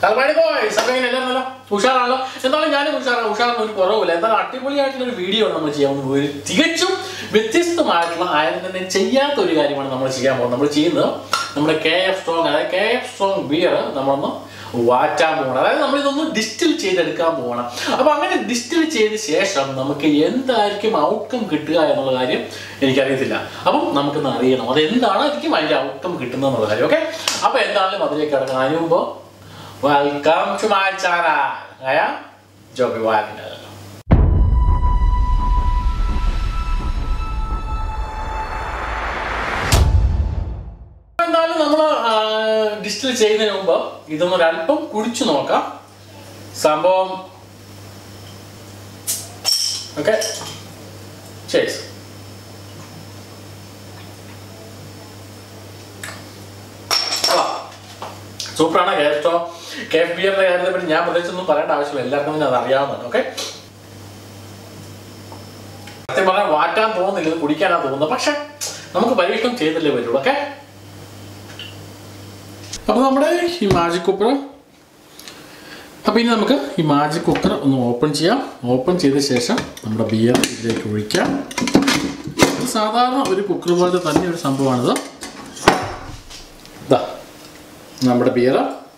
തലമാടി boys അപ്പൊ ഇങ്ങനെ എല്ലാവരും നല്ല ഉഷാറാണല്ലോ എന്തായാലും ഞാനും ഉഷാറാണ് ഉഷാറിന് ഒരു കുറവില്ല എന്തായാലും അടിപൊളിയായിട്ടുള്ള ഒരു വീഡിയോ ആണ് നമ്മൾ ചെയ്യാൻ പോകുന്നത് ഒരു തികച്ചും വ്യത്യസ്തമായിട്ടുള്ള ആരും തന്നെ ചെയ്യാത്ത ഒരു കാര്യമാണ് നമ്മൾ ചെയ്യാൻ പോകുന്നത് നമ്മൾ ചെയ്യുന്നത് നമ്മുടെ കെ എഫ് സ്ട്രോങ് അതായത് കെ എഫ് സ്ട്രോങ് ബിയർ നമ്മളൊന്ന് വാറ്റാൻ പോകണം അതായത് നമ്മൾ ഇതൊന്ന് ഡിസ്റ്റിൽ ചെയ്തെടുക്കാൻ പോകണം അപ്പൊ അങ്ങനെ ഡിസ്റ്റിൽ ചെയ്ത ശേഷം നമുക്ക് എന്തായിരിക്കും ഔട്ട്കം കിട്ടുക എന്നുള്ള കാര്യം എനിക്കറിയത്തില്ല അപ്പം നമുക്കൊന്ന് അറിയണം അത് എന്താണായിരിക്കും അതിന്റെ ഔട്ട്കം കിട്ടുന്നത് എന്നുള്ള കാര്യം ഓക്കെ അപ്പൊ എന്താണെങ്കിലും അതിലേക്ക് കിടക്കണം അതിന് മുമ്പ് വെൽക്കം ടു മൈ ചാനൽ ആയ ജോബി വാഗനർ എന്തായാലും നമ്മൾ ഡിസ്റ്റിൽ ചെയ്യുന്നതിന് മുമ്പ് ഇതൊന്നൊരു അല്പം കുടിച്ചു നോക്കാം സംഭവം ഓക്കെ ശരി സൂപ്പറാണ് കെ എഫ് കെ എഫ് ബിയറിന്റെ കാര്യത്തെ പറ്റി ഞാൻ പ്രത്യേകിച്ചൊന്നും പറയേണ്ട ആവശ്യമില്ല എല്ലാവർക്കും തന്നെ അത് അറിയാവുന്നതാണ് ഓക്കെ സത്യം പറഞ്ഞാൽ വാറ്റാൻ തോന്നുന്നില്ല ഇത് കുടിക്കാനാണ് തോന്നുന്നത് പക്ഷെ നമുക്ക് പരീക്ഷണം ചെയ്തല്ലേ പറ്റുള്ളൂ ഓക്കെ അപ്പൊ നമ്മുടെ ഈ മാജിക് കുക്കർ അപ്പൊ ഇനി നമുക്ക് ഈ മാജിക് കുക്കർ ഒന്ന് ഓപ്പൺ ചെയ്യാം ഓപ്പൺ ചെയ്ത ശേഷം നമ്മുടെ ബിയർ ഇതിലേക്ക് ഒഴിക്കാം ഇത് സാധാരണ ഒരു കുക്കർ പോലത്തെ തന്നെ ഒരു സംഭവമാണിത് ഇതാ നമ്മുടെ ബിയർ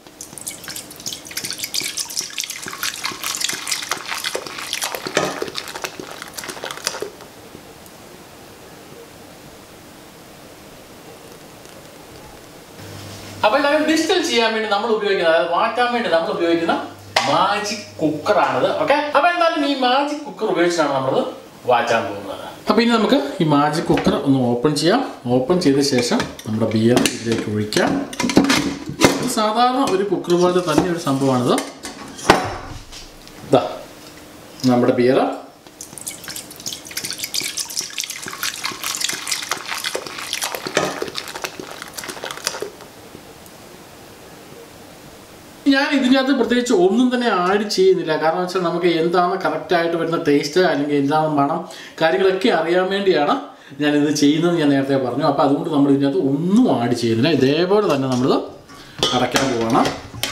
അപ്പൊ എന്തായാലും ഡിജിറ്റൽ ചെയ്യാൻ വേണ്ടി നമ്മൾ ഉപയോഗിക്കുന്ന അതായത് വാട്ടാൻ വേണ്ടി നമ്മൾ ഉപയോഗിക്കുന്ന മാജിക് കുക്കറാണിത് ഓക്കെ അപ്പൊ എന്തായാലും ഈ മാജിക് കുക്കർ ഉപയോഗിച്ചാണ് നമ്മൾ വാറ്റാൻ പോകുന്നത് അപ്പൊ ഇനി നമുക്ക് ഈ മാജിക് കുക്കർ ഒന്ന് ഓപ്പൺ ചെയ്യാം ഓപ്പൺ ചെയ്ത ശേഷം നമ്മുടെ ബിയർ ഇതിലേക്ക് ഒഴിക്കാം ഇത് സാധാരണ ഒരു കുക്കർ പോലത്തെ തന്നെ ഒരു സംഭവമാണിത് ഇതാ നമ്മുടെ ബിയർ ഞാൻ ഇതിനകത്ത് പ്രത്യേകിച്ച് ഒന്നും തന്നെ ആഡ് ചെയ്യുന്നില്ല കാരണം വെച്ചാൽ നമുക്ക് എന്താണ് കറക്റ്റ് ആയിട്ട് വരുന്ന ടേസ്റ്റ് അല്ലെങ്കിൽ എന്താണ് മണം കാര്യങ്ങളൊക്കെ അറിയാൻ വേണ്ടിയാണ് ഞാൻ ഇത് ചെയ്യുന്നത് ഞാൻ നേരത്തെ പറഞ്ഞു അപ്പോൾ അതുകൊണ്ട് നമ്മൾ ഇതിനകത്ത് ഒന്നും ആഡ് ചെയ്യുന്നില്ല ഇതേപോലെ തന്നെ നമ്മൾ അടയ്ക്കാൻ പോവാണ്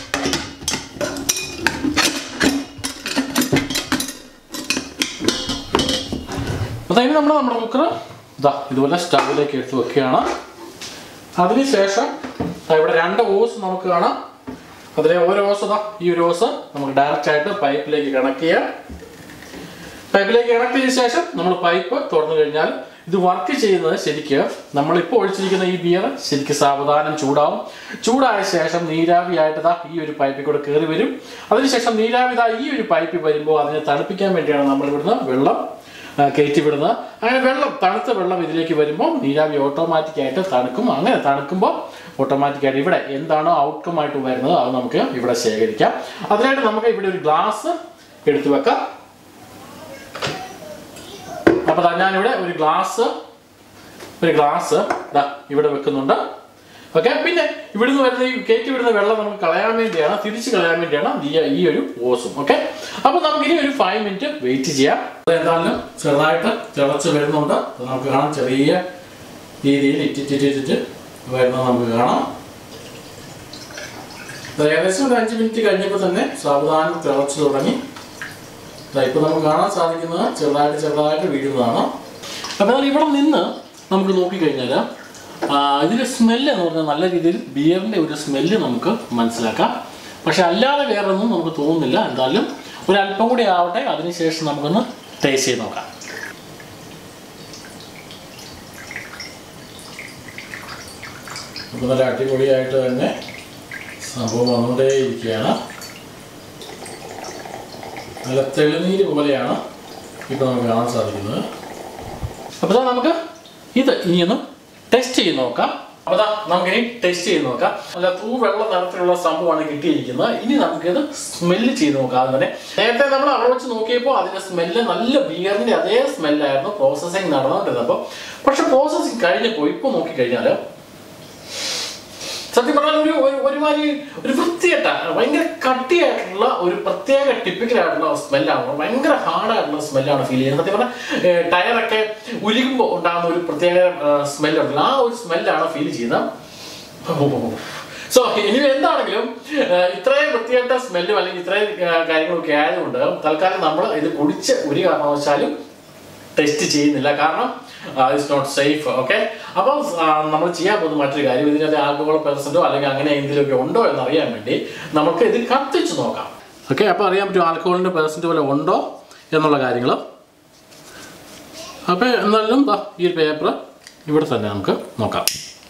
അതായത് നമ്മൾ നമ്മുടെ കുക്കർ ഇതാ ഇതുപോലെ സ്റ്റവിലേക്ക് എടുത്ത് വെക്കുകയാണ് അതിനുശേഷം ദാ ഇവിടെ രണ്ട് ഓസ് നമുക്ക് കാണാം അതിലെ ഒരു ഓസ് ഇതാ ഈ ഒരു ഓസ് നമുക്ക് ഡയറക്റ്റ് ആയിട്ട് പൈപ്പിലേക്ക് കണക്ട് ചെയ്യാം പൈപ്പിലേക്ക് കണക്ട് ചെയ്ത ശേഷം നമ്മൾ പൈപ്പ് തുറന്നു കഴിഞ്ഞാൽ ഇത് വർക്ക് ചെയ്യുന്നത് ശരിക്ക് നമ്മളിപ്പോൾ ഒഴിച്ചിരിക്കുന്ന ഈ ബിയർ ശരിക്ക് സാവധാനം ചൂടാവും ചൂടായ ശേഷം നീരാവിയായിട്ട് ദാ ഈ ഒരു പൈപ്പിൽ കൂടെ കയറി വരും അതിനുശേഷം നീരാവി ദാ ഈ ഒരു പൈപ്പിൽ വരുമ്പോൾ അതിനെ തണുപ്പിക്കാൻ വേണ്ടിയാണ് നമ്മൾ ഇവിടുന്ന് വെള്ളം ആ, കയറ്റി വിടുന്നത് അങ്ങനെ വെള്ളം തണുത്ത വെള്ളം ഇതിലേക്ക് വരുമ്പോൾ നീരാവി ഓട്ടോമാറ്റിക് ആയിട്ട് തണുക്കും അങ്ങനെ തണുക്കുമ്പോൾ ഓട്ടോമാറ്റിക് ആയിട്ട് ഇവിടെ എന്താണോ ഔട്ട്കം ആയിട്ട് വരുന്നത് അത് നമുക്ക് ഇവിടെ ശേഖരിക്കാം അതിനായിട്ട് നമുക്ക് ഇവിടെ ഒരു ഗ്ലാസ് എടുത്തു വെക്കാം അപ്പൊ ദാ ഞാനിവിടെ ഒരു ഗ്ലാസ് ഒരു ഗ്ലാസ് ദാ ഇവിടെ വെക്കുന്നുണ്ട് ഓക്കെ പിന്നെ ഇവിടുന്ന് വരുന്ന ഈ കയറ്റി വിടുന്ന വെള്ളം നമുക്ക് കളയാൻ വേണ്ടിയാണ് തിരിച്ച് കളയാൻ വേണ്ടിയാണ് ഈ ഈ ഒരു ഓസും ഓക്കെ അപ്പൊ നമുക്ക് ഇനി ഒരു ഫൈവ് മിനിറ്റ് വെയിറ്റ് ചെയ്യാം അത് എന്തായാലും ചെറുതായിട്ട് തിളച്ച് വരുന്നുണ്ട് അത് നമുക്ക് കാണാം ചെറിയ രീതിയിൽ ഇറ്റിറ്റിറ്റിട്ട് വരുന്നത് നമുക്ക് കാണാം ഇത് ഏകദേശം ഒരു അഞ്ച് മിനിറ്റ് കഴിഞ്ഞപ്പോൾ തന്നെ സാവധാനം തിളച്ച് തുടങ്ങി ദാ ഇപ്പൊ നമുക്ക് കാണാൻ സാധിക്കുന്നത് ചെറുതായിട്ട് ചെറുതായിട്ട് വീഴുന്നതാണ് അപ്പോൾ എന്നാൽ ഇവിടെ നിന്ന് നമുക്ക് നോക്കിക്കഴിഞ്ഞാൽ ഇതിൻ്റെ സ്മെല്ല് എന്ന് പറഞ്ഞാൽ നല്ല രീതിയിൽ ബിയറിൻ്റെ ഒരു സ്മെല്ല് നമുക്ക് മനസ്സിലാക്കാം പക്ഷെ അല്ലാതെ വേറെ ഒന്നും നമുക്ക് തോന്നുന്നില്ല എന്തായാലും ഒരല്പം കൂടി ആവട്ടെ അതിനുശേഷം നമുക്കൊന്ന് ടേസ്റ്റ് ചെയ്ത് നോക്കാം നമുക്ക് നല്ല അടിപൊളിയായിട്ട് തന്നെ സംഭവം വന്നുകൊണ്ടേയിരിക്കുകയാണ് നല്ല തെളിനീര് പോലെയാണ് ഇപ്പോൾ നമുക്ക് കാണാൻ സാധിക്കുന്നത് അപ്പോൾ ദാ നമുക്ക് ഇത് ഇനിയൊന്ന് ടെസ്റ്റ് ചെയ്ത് നോക്കാം അപ്പോൾ ദാ നമുക്കിനി ടെസ്റ്റ് ചെയ്ത് നോക്കാം അല്ല തൂ വെള്ള തരത്തിലുള്ള സംഭവമാണ് കിട്ടിയിരിക്കുന്നത് ഇനി നമുക്കിത് സ്മെല്ല് ചെയ്ത് നോക്കാം അതുപോലെ നേരത്തെ നമ്മൾ അവിടെ വെച്ച് നോക്കിയപ്പോൾ അതിന്റെ സ്മെല്ല് നല്ല ബിയറിന്റെ അതേ സ്മെല്ലായിരുന്നു പ്രോസസ്സിങ് നടന്നുകൊണ്ടിരുന്നപ്പോൾ പക്ഷെ പ്രോസസ്സിങ് കഴിഞ്ഞപ്പോൾ ഇപ്പോൾ നോക്കിക്കഴിഞ്ഞാൽ സത്യം പറഞ്ഞാൽ ഒരു ഒരു- ഒരുമാതിരി ഒരു വൃത്തികെട്ട ഭയങ്കര കട്ടിയായിട്ടുള്ള ഒരു പ്രത്യേക ടിപ്പിക്കൽ ആയിട്ടുള്ള സ്മെല്ലാണ് ഭയങ്കര ഹാർഡായിട്ടുള്ള സ്മെല്ലാണ് ഫീൽ ചെയ്യുന്നത് സത്യം പറഞ്ഞാൽ ടയറൊക്കെ ഉരുകുമ്പോൾ ഉണ്ടാകുന്ന ഒരു പ്രത്യേക സ്മെല്ലുണ്ടല്ലോ ആ ഒരു സ്മെല്ലാണ് ഫീൽ ചെയ്യുന്നത് സോ ഇനി എന്താണെങ്കിലും ആ, ഇത്രയും വൃത്തികെട്ട സ്മെല്ലും അല്ലെങ്കിൽ ഇത്രയും ആ, കാര്യങ്ങളൊക്കെ ആയതുകൊണ്ട് തൽക്കാലം നമ്മൾ ഇത് കുടിച്ച് ഒരു കാരണവശാലും ടെസ്റ്റ് ചെയ്യുന്നില്ല കാരണം ഇറ്റ്സ് നോട്ട് സേഫ് ഓക്കെ അപ്പോൾ നമ്മൾ ചെയ്യാൻ പോകുന്ന മറ്റൊരു കാര്യം ഇതിനകത്ത് ആൽക്കഹോൾ പെർസെൻറ്റോ അല്ലെങ്കിൽ അങ്ങനെ എന്തെങ്കിലുമൊക്കെ ഉണ്ടോ എന്ന് അറിയാൻ വേണ്ടി നമുക്ക് ഇത് കത്തിച്ച് നോക്കാം ഓക്കെ അപ്പോൾ അറിയാൻ പറ്റും ആൽക്കഹോളിൻ്റെ പെർസെൻറ്റ് പോലെ ഉണ്ടോ എന്നുള്ള കാര്യങ്ങൾ അപ്പോൾ എന്നാലും ദാ ഈ ഒരു പേപ്പർ ഇവിടെ തന്നെ നമുക്ക് നോക്കാം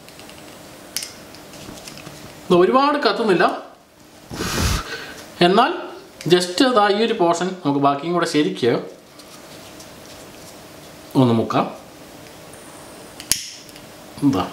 ഇത് ഒരുപാട് കത്തുന്നില്ല എന്നാൽ ജസ്റ്റ് അതാ ഈ ഒരു പോർഷൻ നമുക്ക് ബാക്കിയും കൂടെ ശരിക്ക് ഒന്ന് മുക്കാം എന്താ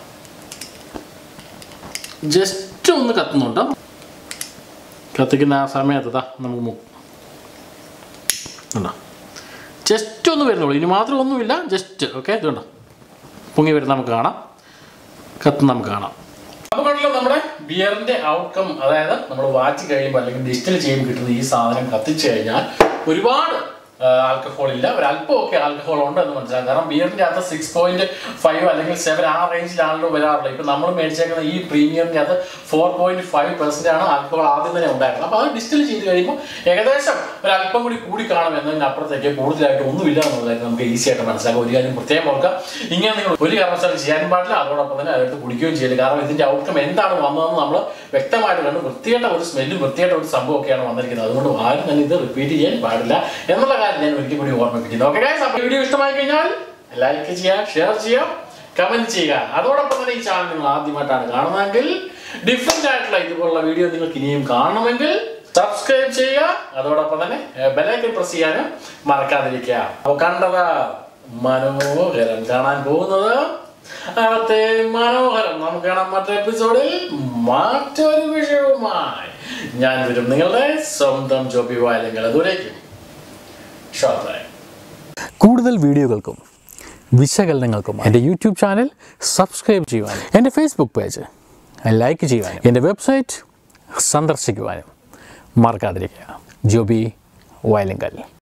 ജസ്റ്റ് ഒന്ന് കത്തുന്നുണ്ട് കത്തിക്കുന്ന ആ സമയത്ത് ദാ നമുക്ക് മു ഉണ്ടോ ജസ്റ്റ് ഒന്ന് വരുന്നുള്ളൂ ഇനി മാത്രം ഒന്നുമില്ല ജസ്റ്റ് ഓക്കെ ഇതുണ്ടോ പൊങ്ങി വരുന്ന നമുക്ക് കാണാം കത്ത് നമുക്ക് കാണാം അപ്പോൾ കണ്ടല്ലോ നമ്മുടെ ബിയറിന്റെ ഔട്ട്കം അതായത് നമ്മൾ വാച്ച് കഴിയുമ്പോൾ അല്ലെങ്കിൽ ഡിജിറ്റൽ ചെയ്യുമ്പോൾ കിട്ടുന്ന ഈ സാധനം കത്തിച്ചു കഴിഞ്ഞാൽ ഒരുപാട് ആൽക്കഹോൾ ഇല്ല ഒരു അല്പമൊക്കെ ആൽക്കഹോൾ ഉണ്ട് എന്ന് മനസ്സിലാക്കാം കാരണം ബിയറിന്റെ അകത്ത് സിക്സ് പോയിന്റ് ഫൈവ് അല്ലെങ്കിൽ സെവൻ ആ റേഞ്ചിലാണല്ലോ വരാറുള്ളത് ഇപ്പൊ നമ്മൾ മേടിച്ചേക്കുന്ന ഈ പ്രീമിയറിന്റെ അകത്ത് ഫോർ പോയിന്റ് ഫൈവ് പെർസെന്റ് ആണ് ആൽക്കഹോൾ ആദ്യം തന്നെ ഉണ്ടായിരുന്നത് അപ്പോൾ അത് ഡിസ്റ്റിൽ ചെയ്ത് കഴിയുമ്പോൾ ഏകദേശം ഒരു അല്പം കൂടി കൂടി കാണും എന്നതിനപ്പുറത്തേക്ക് കൂടുതലായിട്ട് ഒന്നുമില്ല എന്നുള്ളതായിട്ട് നമുക്ക് ഈസി ആയിട്ട് മനസ്സിലാക്കാം ഒരു കാര്യം പ്രത്യേകം ഓർക്കുക ഇങ്ങനെ നിങ്ങൾ ഒരു കാരണവശാലും ചെയ്യാനും പാടില്ല അതോടൊപ്പം തന്നെ അതെടുത്ത് കുടിക്കുകയും ചെയ്യില്ല കാരണം ഇതിന്റെ ഔട്ട്കം എന്താണ് വന്നതെന്ന് നമ്മൾ വ്യക്തമായിട്ട് കണ്ട് വൃത്തികെട്ട ഒരു സ്മെല്ലും വൃത്തികെട്ട ഒരു സംഭവമൊക്കെയാണ് വന്നിരിക്കുന്നത് അതുകൊണ്ട് ആരും തന്നെ ഇത് റിപ്പീറ്റ് ചെയ്യാൻ പാടില്ല എന്നുള്ള കാര്യം ഞാൻ ഒരിക്കൽ കൂടി ഓർമ്മിപ്പിക്കുന്നു ഓക്കെ ഗൈസ് അപ്പോൾ വീഡിയോ ഇഷ്ടമായി കഴിഞ്ഞാൽ ലൈക്ക് ചെയ്യുക ഷെയർ ചെയ്യുക കമന്റ് ചെയ്യുക അതോടൊപ്പം തന്നെ ഈ ചാനൽ നിങ്ങൾ ആദ്യമായിട്ടാണ് കാണുന്നതെങ്കിൽ ഡിഫറെന്റ് ആയിട്ടുള്ള ഇതുപോലുള്ള വീഡിയോ നിങ്ങൾക്ക് ഇനിയും കാണണമെങ്കിൽ സബ്സ്ക്രൈബ് ചെയ്യുക അതോടൊപ്പം തന്നെ ബെലൈക്കൻ പ്രസ് ചെയ്യാനും മറക്കാതിരിക്കുക അപ്പോൾ കണ്ടത് മനോഹരം കാണാൻ പോകുന്നത് അതെ മനോഹരം നമുക്ക് കാണാം മറ്റൊരു എപ്പിസോഡിൽ മറ്റൊരു വിഷയവുമായി ഞാൻ വരും നിങ്ങളുടെ സ്വന്തം ജോബി വായലങ്ങൾ ദൂരേക്കും ഷോർട്ടായി കൂടുതൽ വീഡിയോകൾക്കും വിശകലനങ്ങൾക്കും എൻ്റെ യൂട്യൂബ് ചാനൽ സബ്സ്ക്രൈബ് ചെയ്യുവാനും എൻ്റെ ഫേസ്ബുക്ക് പേജ് ലൈക്ക് ചെയ്യുവാനും എൻ്റെ വെബ്സൈറ്റ് സന്ദർശിക്കുവാനും മറക്കാതിരിക്കുക ജോബി വയലിങ്കൽ